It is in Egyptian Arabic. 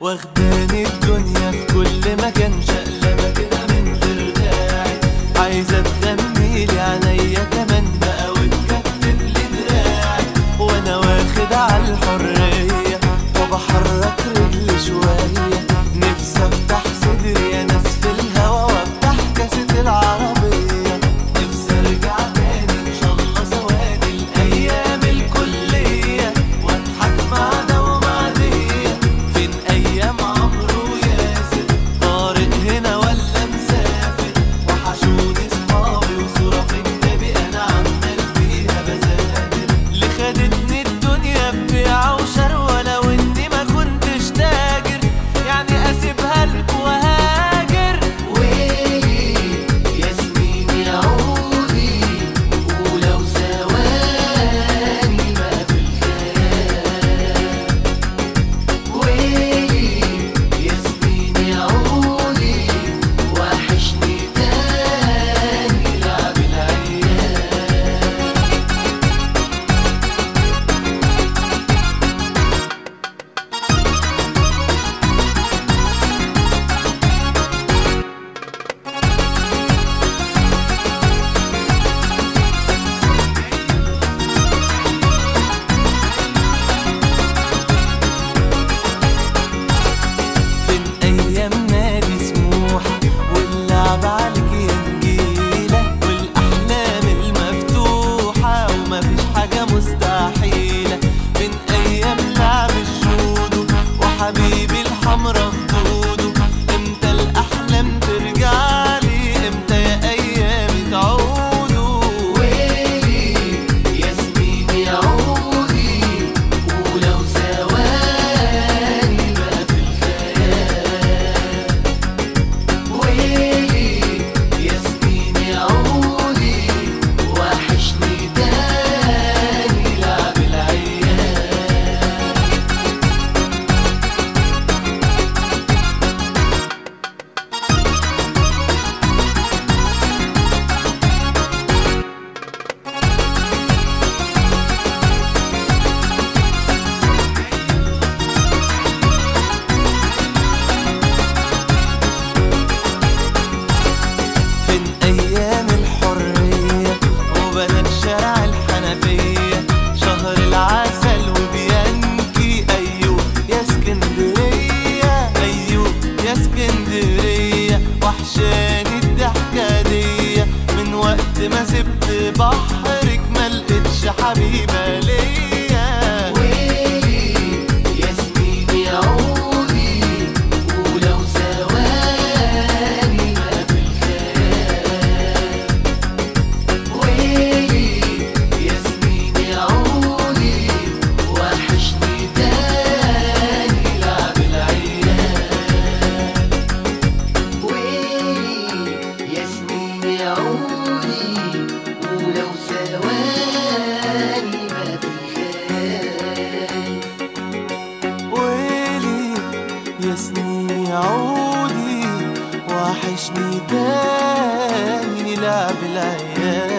واخداني الدنيا في كل مكان شقلبة كده من غير داعي عايزة تغني لي عينيا كمان بقى وتكتف لي دراعي وانا واخد على الحرية وبحرك رجلي شوية نفسي افتح صدري يا ناس في الهوا وافتح كاسة العربية نفسي ارجع تاني ان شاء الله ثواني الايام الكلية واضحك مع ده ومع دي فين ايام عمرو وياسر طارق هنا ولا مسافر وحشوني صحابي وصورة في كتابي انا عمال فيها بذاكر اللي خدتني الدنيا ببيعة وشروة لو اني ما كنتش تاجر يعني اسيبها لك وهاجر ياسمين يا عودي ولو ثواني ما في الخيال ويلي ياسمين يا عودي وحشني تاني لعب العيال فين ايام نادي سموحة واللعب عليك يا نجيلة والاحلام المفتوحة ومفيش حاجة مستحيلة فين ايام لعب الجودو وحبيبي الحمرا خدوده امتى الاحلام ترجعلي امتى يا ايامي تعودوا ويلي ياسمين يا عودي ولو ثواني ما في الخيال ويلي ياسمين يا عودي وحشني تاني لعب العيال فين ايام الحرية وبنات شارع الحنفية شهر العسل وبيانكي ايوه يا اسكندرية ايوه يا اسكندرية وحشاني الضحكة دي من وقت ما سبت بحرك ما لقيتش حبيبة ليا ويلي ياسمين يا عودي ولو ثواني ما في الخيال ويلي ياسمين يا عودي وحشني تاني لعب العيال ويلي ياسمين يا عودي ولو ثواني ما في الخيال ويلي يا سنين يا عودي وحشني تاني لعب العيال